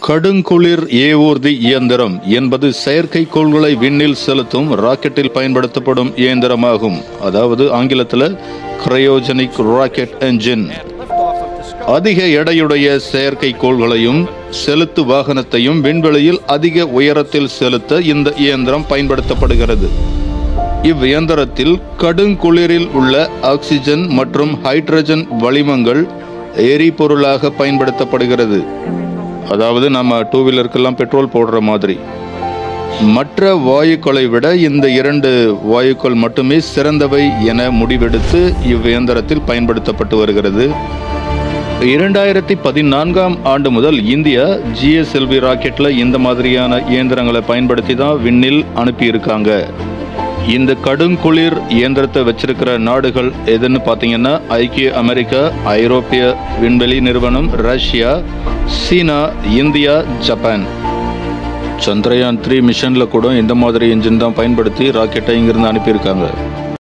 கடுங்குளிர் ஏவூர்தி இயந்திரம் என்பது செயற்கைக்கோள்களை விண்ணில் செலுத்தும் ராக்கெட்டில் பயன்படுத்தப்படும் இயந்திரமாகும் அதாவது ஆங்கிலத்தில் கிரையோஜெனிக் ராக்கெட் என்ஜின் அதிக எடையுடைய செயற்கைக்கோள்களையும் செலுத்து வாகனத்தையும் விண்வெளியில் அதிக உயரத்தில் செலுத்த இந்த இயந்திரம் பயன்படுத்தப்படுகிறது இவ்வியந்திரத்தில் கடுங்குளிரில் உள்ள ஆக்சிஜன் மற்றும் ஹைட்ரஜன் வளிமங்கள் எரிபொருளாக பயன்படுத்தப்படுகிறது அதாவது நம்ம டூ வீலருக்கெல்லாம் பெட்ரோல் போடுற மாதிரி மற்ற வாயுக்களை விட இந்த இரண்டு வாயுக்கள் மட்டுமே சிறந்தவை என முடிவெடுத்து இவ்வியந்திரத்தில் பயன்படுத்தப்பட்டு வருகிறது இரண்டாயிரத்தி பதினான்காம் ஆண்டு முதல் இந்தியா ஜிஎஸ்எல்வி ராக்கெட்ல இந்த மாதிரியான இயந்திரங்களை பயன்படுத்தி தான் விண்ணில் அனுப்பியிருக்காங்க இந்த கடுங்குளிர் இயந்திரத்தை வச்சிருக்கிற நாடுகள் எதுன்னு பார்த்தீங்கன்னா ஐக்கிய அமெரிக்கா ஐரோப்பிய விண்வெளி நிறுவனம் Russia China India Japan Chandrayaan three மிஷன்ல கூட இந்த மாதிரி இன்ஜின் தான் பயன்படுத்தி ராக்கெட்டை இங்கிருந்து அனுப்பியிருக்காங்க